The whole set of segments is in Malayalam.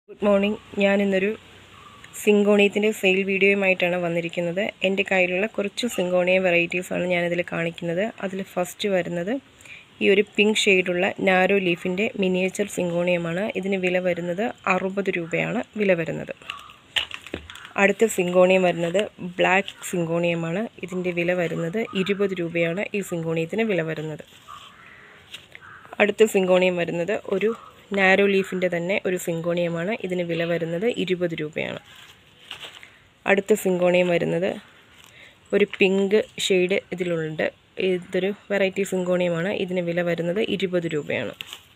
ഗുഡ് മോർണിംഗ് ഞാൻ ഇന്നൊരു സിങ്കോണിയത്തിൻ്റെ സെയിൽ വീഡിയോയുമായിട്ടാണ് വന്നിരിക്കുന്നത് എൻ്റെ കയ്യിലുള്ള കുറച്ച് സിങ്കോണിയ വെറൈറ്റീസാണ് ഞാനിതിൽ കാണിക്കുന്നത് അതിൽ ഫസ്റ്റ് വരുന്നത് ഈ ഒരു പിങ്ക് ഷെയ്ഡുള്ള നാരോ ലീഫിൻ്റെ മിനിയേച്ചർ സിങ്കോണിയമാണ് ഇതിന് വില വരുന്നത് അറുപത് രൂപയാണ് വില വരുന്നത് അടുത്ത സിങ്കോണിയം വരുന്നത് ബ്ലാക്ക് സിങ്കോണിയമാണ് ഇതിൻ്റെ വില വരുന്നത് ഇരുപത് രൂപയാണ് ഈ സിങ്കോണിയത്തിന് വില വരുന്നത് അടുത്ത സിങ്കോണിയം വരുന്നത് ഒരു നാരോ ലീഫിൻ്റെ തന്നെ ഒരു സിങ്കോണിയമാണ് ഇതിന് വില വരുന്നത് ഇരുപത് രൂപയാണ് അടുത്ത സിങ്കോണിയം വരുന്നത് ഒരു പിങ്ക് ഷെയ്ഡ് ഇതിലുണ്ട് ഇതൊരു വെറൈറ്റി സിങ്കോണിയമാണ് ഇതിന് വില വരുന്നത് ഇരുപത് രൂപയാണ്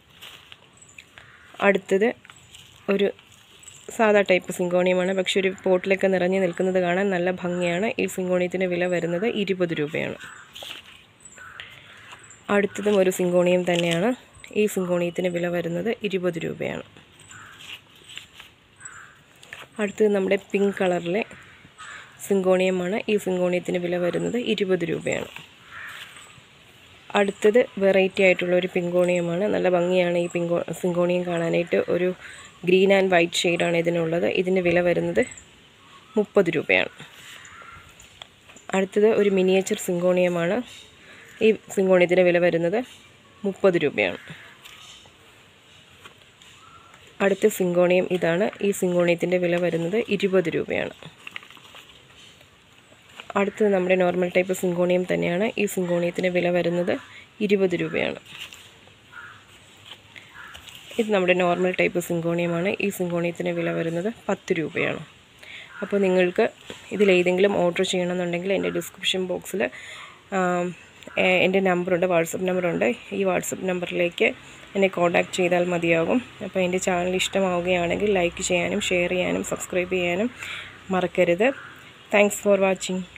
അടുത്തത് ഒരു സാധാ ടൈപ്പ് സിങ്കോണിയമാണ് പക്ഷെ ഒരു പോട്ടിലൊക്കെ നിറഞ്ഞു നിൽക്കുന്നത് കാണാൻ നല്ല ഭംഗിയാണ് ഈ സിങ്കോണിയത്തിന് വില വരുന്നത് ഇരുപത് രൂപയാണ് അടുത്തതും ഒരു സിങ്കോണിയം തന്നെയാണ് ഈ സിങ്കോണിയത്തിന് വില വരുന്നത് ഇരുപത് രൂപയാണ് അടുത്തത് നമ്മുടെ പിങ്ക് കളറിലെ സിങ്കോണിയമാണ് ഈ സിങ്കോണിയത്തിന് വില വരുന്നത് ഇരുപത് രൂപയാണ് അടുത്തത് വെറൈറ്റി ആയിട്ടുള്ള ഒരു പിങ്കോണിയമാണ് നല്ല ഭംഗിയാണ് ഈ പിങ്കോ സിങ്കോണിയം കാണാനായിട്ട് ഒരു ഗ്രീൻ ആൻഡ് വൈറ്റ് ഷെയ്ഡാണ് ഇതിനുള്ളത് ഇതിന് വില വരുന്നത് മുപ്പത് രൂപയാണ് അടുത്തത് ഒരു മിനിയേച്ചർ സിങ്കോണിയമാണ് ഈ സിങ്കോണിയത്തിന് വില വരുന്നത് മുപ്പത് രൂപയാണ് അടുത്ത സിങ്കോണിയം ഇതാണ് ഈ സിങ്കോണിയത്തിൻ്റെ വില വരുന്നത് ഇരുപത് രൂപയാണ് അടുത്തത് നമ്മുടെ നോർമൽ ടൈപ്പ് സിങ്കോണിയം തന്നെയാണ് ഈ സിങ്കോണിയത്തിന് വില വരുന്നത് ഇരുപത് രൂപയാണ് ഇത് നമ്മുടെ നോർമൽ ടൈപ്പ് സിങ്കോണിയമാണ് ഈ സിങ്കോണിയത്തിന് വില വരുന്നത് പത്ത് രൂപയാണ് അപ്പോൾ നിങ്ങൾക്ക് ഇതിലേതെങ്കിലും ഓർഡർ ചെയ്യണമെന്നുണ്ടെങ്കിൽ എൻ്റെ ഡിസ്ക്രിപ്ഷൻ ബോക്സിൽ എൻ്റെ നമ്പറുണ്ട് വാട്സപ്പ് നമ്പറുണ്ട് ഈ വാട്സപ്പ് നമ്പറിലേക്ക് എന്നെ കോൺടാക്റ്റ് ചെയ്താൽ മതിയാകും അപ്പോൾ എൻ്റെ ചാനൽ ഇഷ്ടമാവുകയാണെങ്കിൽ ലൈക്ക് ചെയ്യാനും ഷെയർ ചെയ്യാനും സബ്സ്ക്രൈബ് ചെയ്യാനും മറക്കരുത് താങ്ക്സ് ഫോർ വാച്ചിങ്